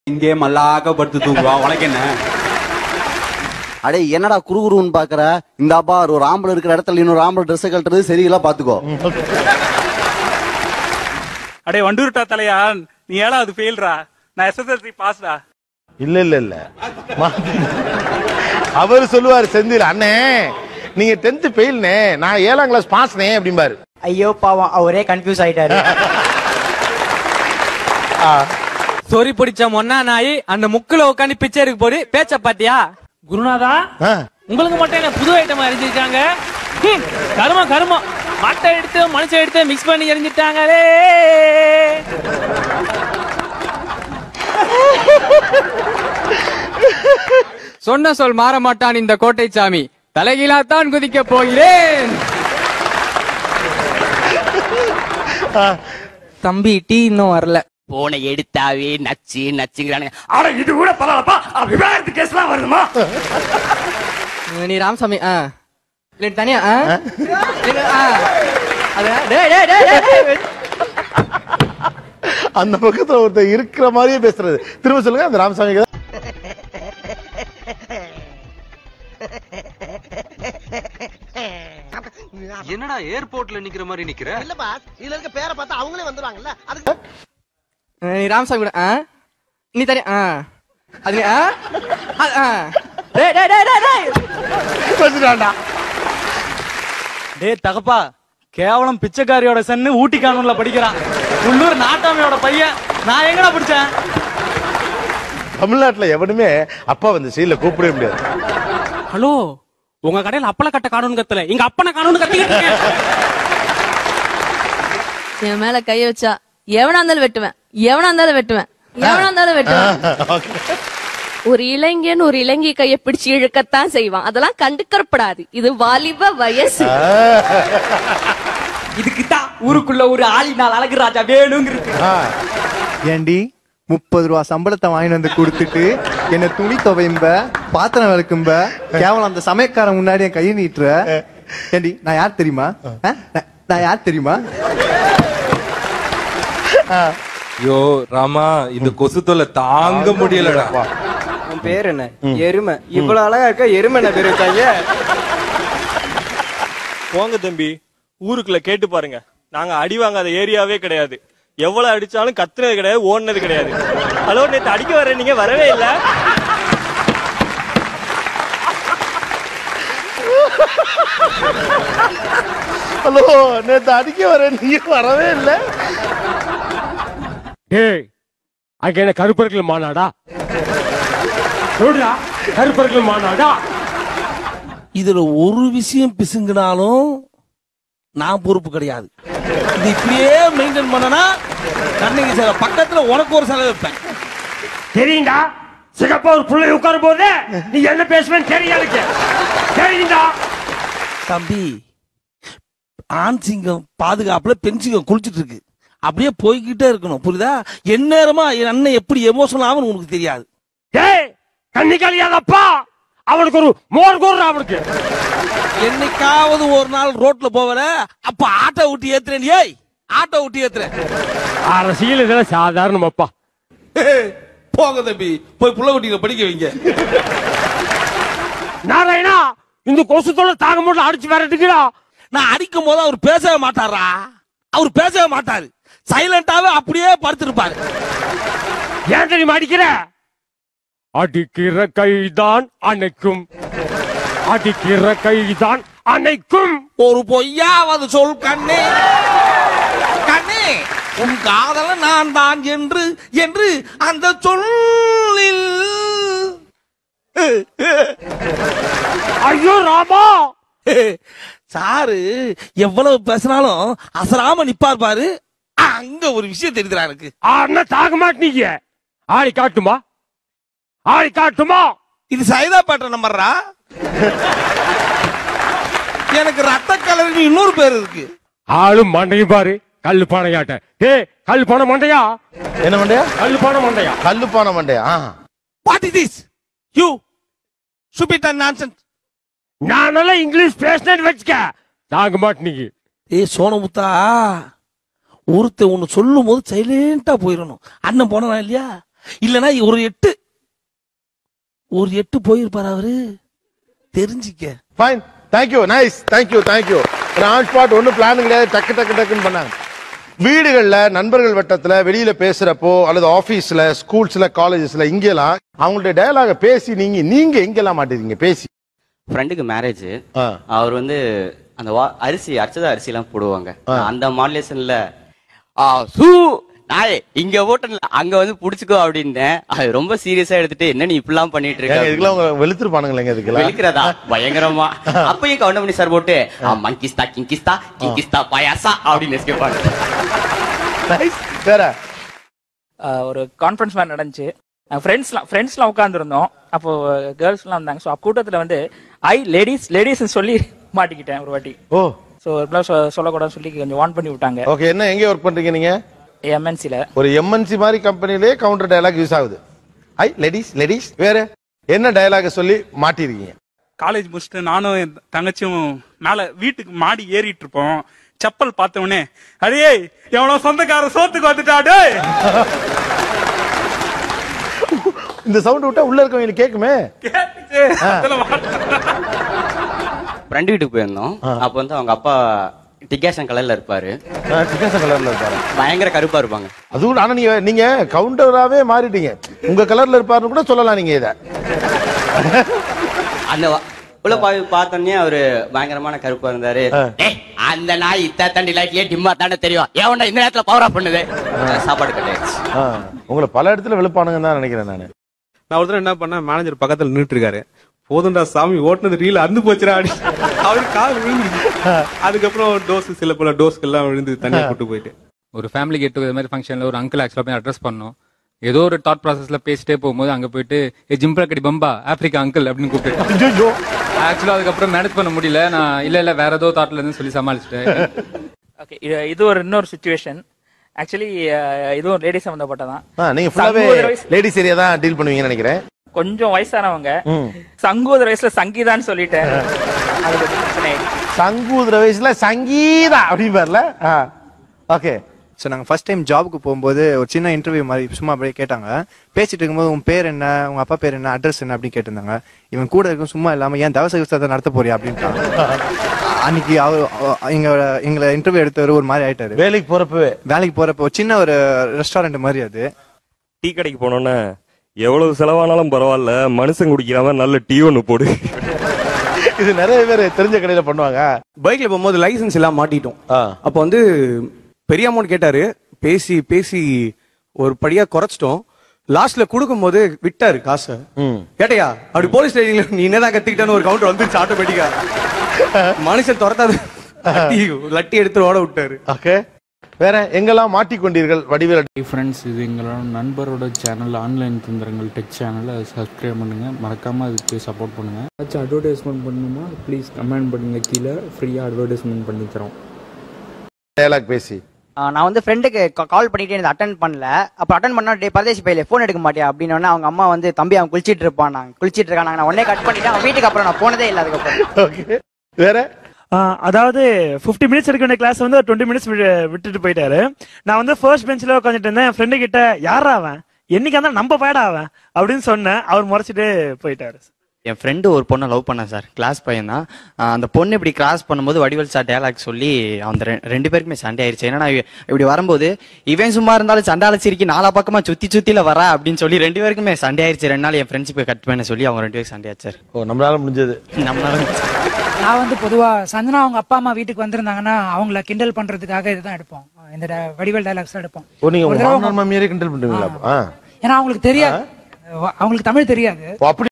இங்கே மல்லாக்க படுத்து தூங்குவா உனக்கு என்ன அடே என்னடா குறுகுறுன்னு பாக்குற இந்த பார் ஒரு ஆம்பளை இருக்கிற இடத்துல இன்னொரு ஆம்பளை ட்ரெஸ் கட்டுறது சரியில்லை பாத்துக்கோ அடே வண்டூர்ட்டா தலையா நீ ஏழாவது ஃபெயில்ரா நான் எஸ்எஸ்எல்சி பாஸ்டா இல்ல இல்ல இல்ல அவர் சொல்லுவாரு செந்தில் அண்ணே நீங்க டென்த் ஃபெயில்னே நான் ஏழாம் கிளாஸ் பாஸ்னே அப்படிம்பாரு ஐயோ பாவம் அவரே கன்ஃபியூஸ் ஆயிட்டாரு சொறி பிடிச்ச மொன்னா நாய் அந்த முக்குல உட்காந்து பிச்சை எடுக்க போது பேச்ச பாத்தியா குருநாதா ஆ. உங்களுக்கு மட்டும் என்ன புது ஐட்டம் அறிஞ்சிருக்காங்க ஹம், கருமம் கருமம் மட்டை எடுத்து மனுஷன் எடுத்து மிக்ஸ் பண்ணி எரிஞ்சிட்டாங்களே சொன்ன சொல் மாற மாட்டான் இந்த கோட்டை சாமி தலைகீழாத்தான் குதிக்க போகிறேன் தம்பி டீ இன்னும் வரல போனை எடுத்தாவே நச்சு நச்சுங்கிறானுங்க ஆனா இது கூட பரவாயில்லப்பா விவாகரத்து கேஸ்லாம் வருதுமா நீ ராமசாமி ஆ இல்ல தனியா ஆ இல்ல, ஆ. அத- டேய், டேய், டேய், டேய், டேய். அந்த பக்கத்துல ஒருத்தர் இருக்கிற மாதிரியே பேசுறது திரும்ப சொல்லுங்க அந்த ராமசாமி கதை. என்னடா ஏர்போர்ட்ல நிக்கிற மாதிரி நிக்கிற இல்ல பாஸ் இதுல இருக்க பேரை பார்த்தா அவங்களே வந்துருவாங்கல்ல அதுக்கு நீ ராமசாமி கூட ஆ நீ தனியா ஆ அது நீ, ஆ அது, ஆ டேய் டேய் டேய் டேய், டேய் வச்சுட்டான்டா. டேய் தகப்பா கேவலம் பிச்சைக்காரியோட சன்னு ஊட்டி கானூன்ல படிக்கிறான் உள்ளூர் நாட்டாமையோட பையன் நான் எங்கடா பிடிச்சேன் தமிழ்நாட்டுல எவனுமே அப்பா வந்து சீல கூப்பிடவே முடியாது ஹலோ உங்க கடையில அப்பள கட்ட காணும்னு கத்தல இங்க அப்பனை காணும்னு கத்திக்கிட்டு இருக்கேன் என் மேல கைய வச்சா எவனா இருந்தாலும் வெட்டுவேன் எவனா இருந்தாலும் வெட்டுவேன் எவனா இருந்தாலும் வெட்டுவேன் ஒரு இளைஞன் ஒரு இளைஞி கைய பிடிச்சு இழுக்கத்தான் செய்வான் அதெல்லாம் கண்டுக்கறப்படாது இது வாலிப வயசு இதுக்கு தான் ஊருக்குள்ள ஒரு ஆளினால் அழகு ராஜா வேணுங்கிறது ஆ. ஏண்டி முப்பது ரூபா சம்பளத்தை வாங்கிட்டு வந்து கொடுத்துட்டு என்ன துணி துவையும்ப பாத்திரம் விளக்கும்ப கேவலம் அந்த சமயக்காரன் முன்னாடி என் கையை நீட்டுற ஏண்டி நான் யார் தெரியுமா ஆ? நான்- நான் யார் தெரியுமா யோ ராமா இந்த கொசு தொல்லை தாங்க முடியலடா உன் பேர் என்ன எருமை இவ்வளவு அழகா இருக்க எருமை என்ன பேர் வச்சாங்க போங்க தம்பி ஊருக்குள்ள கேட்டு பாருங்க நாங்க அடி வாங்காத ஏரியாவே கிடையாது எவ்வளவு அடிச்சாலும் கத்துனது கிடையாது ஓடுனது கிடையாது ஹலோ நேத்து அடிக்க வர நீங்க வரவே இல்ல ஹலோ நேத்து அடிக்க வர நீங்க வரவே இல்ல டேய் அங்க என்ன கருப்பர்கள் மாநாடா சொல்றா கருப்பர்கள் மாநாடா இதுல ஒரு விஷயம் பிசுங்கினாலும் நான் பொறுப்பு கிடையாது இது இப்படியே மெயின்டைன் பண்ணனா கண்ணகி சிலை பக்கத்துல உனக்கு ஒரு செலவு வைப்பேன் தெரியுண்டா சிகப்பா ஒரு பிள்ளை உட்காரும் போது நீ என்ன பேசுவேன்னு தெரியாது தெரியுண்டா தம்பி ஆண் சிங்கம் பாதுகாப்புல பெண் சிங்கம் குளிச்சிட்டு இருக்கு அப்படியே போய்கிட்டே இருக்கணும் புரியுதா எந்நேரமா என் அண்ணன் எப்படி எமோஷனல் ஆகும் உனக்கு தெரியாது டேய் கண்ணிக்காலியாதப்பா அவனுக்கு ஒரு மோர் கோர்றா அவனுக்கு என்னைக்காவது ஒரு நாள் ரோட்ல போவல அப்ப ஆட்டோ விட்டு ஏத்துறேன் ஏய் ஆட்டோ விட்டு ஏத்துறேன் அரசியல் இதெல்லாம் சாதாரணமாப்பா போங்க தம்பி போய் புள்ள குட்டிகளை படிக்க வைங்க நாராயணா இந்த கொசு தொலை தாங்க முடியல அடிச்சு விரட்டுக்கிறா நான் அடிக்கும் போது அவர் பேசவே மாட்டாரா அவர் பேசவே மாட்டாரு சைலண்டாவே அப்படியே படுத்திருப்பாரு ஏன் தெரியுமா அடிக்கிற அடிக்கிற கைதான் அணைக்கும் அடிக்கிற கைதான் அணைக்கும் ஒரு பொய்யாவது சொல் கண்ணே கண்ணே உன் காதல நான் தான் என்று என்று அந்த சொல்லில் ஐயோ ராமா சாரு எவ்வளவு பேசினாலும் அசராம நிப்பார் பாரு அங்க ஒரு விஷயம் தெரியுதுடா எனக்கு ஆனா தாங்க மாட்டீங்க ஆளி காட்டுமா ஆளி காட்டுமா இது சைதா பாட்ட நம்பர்றா எனக்கு ரத்த கலர்னு இன்னொரு பேர் இருக்கு ஆளும் மண்டையும் பாரு கல்லு பானையாட்ட டேய் கல்லு பானை மண்டையா என்ன மண்டையா கல்லு பானை மண்டையா கல்லு பானை மண்டையா ஆ. What is this you stupid and nonsense நானெல்லாம் இங்கிலீஷ் பேசினேன்னு வச்சுக்க தாங்க மாட்டீங்க ஏய் சோனமுத்தா ஒருத்தன் ஒண்ணு சொல்லும் போது சைலண்டா போயிடணும் அண்ணன் போனா இல்லையா இல்லனா ஒரு எட்டு ஒரு எட்டு போயிருப்பாரு அவரு தெரிஞ்சுக்க fine thank you nice thank you thank you on spot ஒன்றும் பிளான் கிடையாது டக்கு டக்கு டக்குன்னு பண்ணாங்க வீடுகள்ல நண்பர்கள் வட்டத்துல வெளியில பேசுறப்போ அல்லது ஆபீஸ்ல ஸ்கூல்ஸ்ல காலேஜஸ்ல இங்கெல்லாம் அவங்களுடைய டயலாக பேசி நீங்க நீங்க எங்கெல்லாம் மாட்டீங்க பேசி ஃப்ரெண்டுக்கு மேரேஜ் அவர் வந்து அந்த வா- அரிசி அரிச்சதா அரிசி எல்லாம் போடுவாங்க நான் அந்த மாடுலேஷன்ல சூ நாயே இங்க ஓட்டல அங்க வந்து புடிச்சுக்கோ அப்படின்னேன் அது ரொம்ப சீரியஸா எடுத்துட்டு என்ன நீ இப்படிலாம் பண்ணிட்டு ஏங்க, இதுக்கெல்லாம் இருக்க அவங்க வெளுத்துருப்பானுங்களேங்க இதுக்கெல்லாம் வெளிக்கிறதா பயங்கரமா அப்பயும் கவுண்டமணி சார் போட்டு மங்கிஸ்தா கிங்கிஸ்தா கிங்கிஸ்தா பாயாசா அப்படின்னு escape வேற ஆஹ் ஒரு கான்ஃபரன்ஸ் மாதிரி நடந்துச்சு ஃப்ரெண்ட்ஸ்லாம் ஃப்ரெண்ட்ஸ்லாம் உட்காந்துருந்தோம் அப்போ கேர்ள்ஸ்லாம் வந்தாங்க ஸோ கூட்டத்தில் வந்து ஐ லேடிஸ் லேடிஸ் சொல்லி மாட்டிக்கிட்டேன் ஒரு வாட்டி ஓ ஸோ இப்பெல்லாம் சொ- சொல்லக்கூடாதுன்னு சொல்லி கொஞ்சம் வார்ன் பண்ணி விட்டாங்க ஓகே என்ன எங்க ஒர்க் பண்றீங்க நீங்க எம்என்சில ஒரு எம்என்சி மாதிரி கம்பெனிலே கவுண்டர் டயலாக் யூஸ் ஆகுது ஐ லேடிஸ் லேடிஸ் வேற என்ன டயலாக சொல்லி மாட்டிருக்கீங்க காலேஜ் முடிச்சுட்டு நானும் என் தங்கச்சியும் மேல வீட்டுக்கு மாடி ஏறிட்டு இருப்போம் செப்பல் பார்த்த உடனே அடே எவனோ சொந்தக்கார சோத்துக்கு வந்துட்டாடே இந்த சவுண்ட் விட்டா உள்ள இருக்கவங்களுக்கு கேக்குமே ஃப்ரெண்டு வீட்டுக்கு போயிருந்தோம் அப்போ வந்து அவங்க அப்பா டிகேஷன் கலர்ல இருப்பாரு டிகேஷன் கலர்ல இருப்பாரு பயங்கர கருப்பா இருப்பாங்க அதுவும் ஆனா நீங்க நீங்க கவுண்டராவே மாறிட்டீங்க உங்க கலர்ல இருப்பாருன்னு கூட சொல்லலாம் நீங்க இத அந்த வ- உள்ள போய் பார்த்தோன்னே அவரு பயங்கரமான கருப்பா இருந்தாரு "டேய், அந்த நாய் இத்தா தண்டி லைட்லயே டிம்மா தானே தெரியும் ஏவன்டா இந்த நேரத்துல பவர் ஆஃப் பண்ணுது சாப்பாடு கட்டாயிடுச்சு ஆ, உங்களை பல இடத்துல வெளுப்பானுங்கன்னு தான் நினைக்கிறேன் நானு நான் ஒரு தடவை என்ன பண்ணேன் மேனேஜர் பக்கத்துல நின்னுட்டு இருக்காரு போதும்டா சாமி ஓட்டுனது ரீல் அந்து போச்சுடா அப்படி அவரு கால் விழுந்துருச்சு அதுக்கப்புறம் டோஸ் சில பல டோஸ்க்கு எல்லாம் விழுந்து தனியா கூட்டு போயிட்டு ஒரு ஃபேமிலி கெட் டுகெதர் மாதிரி ஃபங்க்ஷன்ல ஒரு அங்கிள் ஆக்சுவலா போய் அட்ரஸ் பண்ணோம் ஏதோ ஒரு தாட் ப்ராசஸ்ல பேசிட்டே போகும்போது அங்க போயிட்டு ஏ ஜிம்பா கடி பம்பா ஆப்பிரிக்கா அங்கிள் அப்படின்னு கூப்பிட்டு ஆக்சுவலா அதுக்கப்புறம் மேனேஜ் பண்ண முடியல நான் இல்ல இல்ல வேற ஏதோ தாட்ல இருந்து சொல்லி சமாளிச்சிட்டேன் ஓகே இது ஒரு இன்னொரு சுச்சுவேஷன் ஆக்சுவலி இதுவும் லேடிஸ் சம்மந்தப்பட்டதான் ஆ, நீங்க ஃபுல்லாவே சங்கோதர வயசு- லேடிஸ் ஏரியா தான் டீல் பண்ணுவீங்கன்னு நினைக்கிறேன் கொஞ்சம் வயசானவங்க ம். சங்கோதர வயசுல சங்கீதான்னு சொல்லிட்டேன் அது கொஞ்சம் பிரச்சனை ஆயிடுச்சு. சங்கூதுற வயசுல சங்கீதா அப்படிம்பார்ல ஓகே ஸோ நாங்கள் ஃபர்ஸ்ட் டைம் ஜாபுக்கு போகும்போது ஒரு சின்ன இன்டர்வியூ மாதிரி சும்மா அப்படியே கேட்டாங்க பேசிட்டு இருக்கும்போது உன் பேர் என்ன உங்க அப்பா பேர் என்ன அட்ரஸ் என்ன அப்படின்னு கேட்டிருந்தாங்க இவன் கூட இருக்கும் சும்மா இல்லாம ஏன் தவச விவசாயத்தை நடத்த போறியா அப்படின்ட்டாங்க அன்னைக்கு அவர் எங்க எங்களை இன்டர்வியூ எடுத்தவர் ஒரு மாதிரி ஆயிட்டாரு வேலைக்கு போறப்பவே வேலைக்கு போறப்ப ஒரு சின்ன ஒரு ரெஸ்டாரண்ட் மாதிரி அது டீ கடைக்கு போனோன்னே எவ்வளவு செலவானாலும் பரவாயில்ல மனுஷன் குடிக்கிற மாதிரி நல்ல டீ ஒன்று போடு இது நிறைய பேர் தெரிஞ்ச கடையில பண்ணுவாங்க பைக்ல போகும்போது லைசன்ஸ் எல்லாம் மாட்டிட்டோம் அப்போ வந்து பெரிய அமௌண்ட் கேட்டாரு பேசி பேசி ஒரு படியா குறைச்சிட்டோம் லாஸ்ட்ல கொடுக்கும்போது விட்டாரு காசை கேட்டையா அப்படி போலீஸ் ஸ்டேஷன்ல நீ என்னதான் கத்துக்கிட்டான்னு ஒரு கவுண்டர் வந்துருச்சு ஆட்டோமேட்டிக்கா மனுஷன் துரத்தாது லட்டி லட்டி எடுத்து ஓட விட்டாரு ஓகே வேற எங்கெல்லாம் மாட்டிக்கொண்டீர்கள் வடிவேல் ஃப்ரெண்ட்ஸ் இது எங்களோட நண்பரோட சேனல் ஆன்லைன் தந்திரங்கள் டெக் சேனல் அதை சப்ஸ்கிரைப் பண்ணுங்க மறக்காம அதுக்கு சப்போர்ட் பண்ணுங்க ஏதாச்சும் அட்வர்டைஸ்மெண்ட் பண்ணணுமா ப்ளீஸ் கமெண்ட் பண்ணுங்க கீழே ஃப்ரீயாக அட்வர்டைஸ்மெண்ட் பண்ணி தரோம் டயலாக் பேசி ஆ, நான் வந்து ஃப்ரெண்டுக்கு கால் பண்ணிட்டு எனக்கு அட்டன் பண்ணல அப்போ அட்டன் பண்ணா டே பரதேசி பையில ஃபோன் எடுக்க மாட்டியா அப்படின்னு உடனே அவங்க அம்மா வந்து தம்பி அவன் குளிச்சிட்டு இருப்பான் நான் குளிச்சிட்டு இருக்கான் நான் உடனே கட் பண்ணிட்டு அவன் வீட்டுக்கு அப்புறம் நான் போனதே இல்லை அதுக்கப்புறம் ஓகே வேற அதாவது 50 மினிட்ஸ் எடுக்க வேண்டிய கிளாஸ் வந்து டுவெண்ட்டி மினிட்ஸ் விட்டுட்டு போயிட்டாரு நான் வந்து ஃபர்ஸ்ட் பெஞ்சில் உட்காந்துட்டு இருந்தேன் என் ஃப்ரெண்டு கிட்ட யாரா அவன் என்னைக்கு இருந்தாலும் நம்ம பையடா அவன் அப்படின்னு சொன்னேன் அவர் முறைச்சிட்டு போயிட்டாரு என் ஃப்ரெண்டு ஒரு பொண்ணை லவ் பண்ண சார் கிளாஸ் பையன் தான் அந்த பொண்ணு இப்படி கிராஸ் பண்ணும்போது வடிவல் சார் டேலாக் சொல்லி அந்த ரெ- ரெண்டு பேருக்குமே சண்டை ஆயிருச்சு ஏன்னா நான் இவ- இப்படி வரும்போது இவன் சும்மா இருந்தாலும் சண்டால சிரிக்கி நாலா பக்கமா சுத்தி சுத்தில வரா அப்படின்னு சொல்லி ரெண்டு பேருக்குமே சண்டை ஆயிருச்சு ரெண்டு நாள் என் ஃப்ரெண்ட்ஷிப்பை கட் பண்ண சொல்லி அவங்க ரெண்டு பேரும் சண்டை ஆச்சார் ஓ நம்மளால முடிஞ்சது நம்மளால நான் வந்து பொதுவா சந்தனா அவங்க அப்பா அம்மா வீட்டுக்கு வந்திருந்தாங்கன்னா அவங்கள கிண்டல் பண்றதுக்காக இதுதான் எடுப்போம் இந்த ட- வடிவேல் டைலாக்ஸ் தான் எடுப்போம் ஓ நீங்க ஒரு உங்க தடவை மாமனார் மாமியாரே கிண்டல் பண்ணுவீங்களா அப்போ? ஆ. ஏன்னா அவங்களுக்கு தெரியாது அவங்களுக்கு தமிழ் தெரியாது ஓ, அப்படி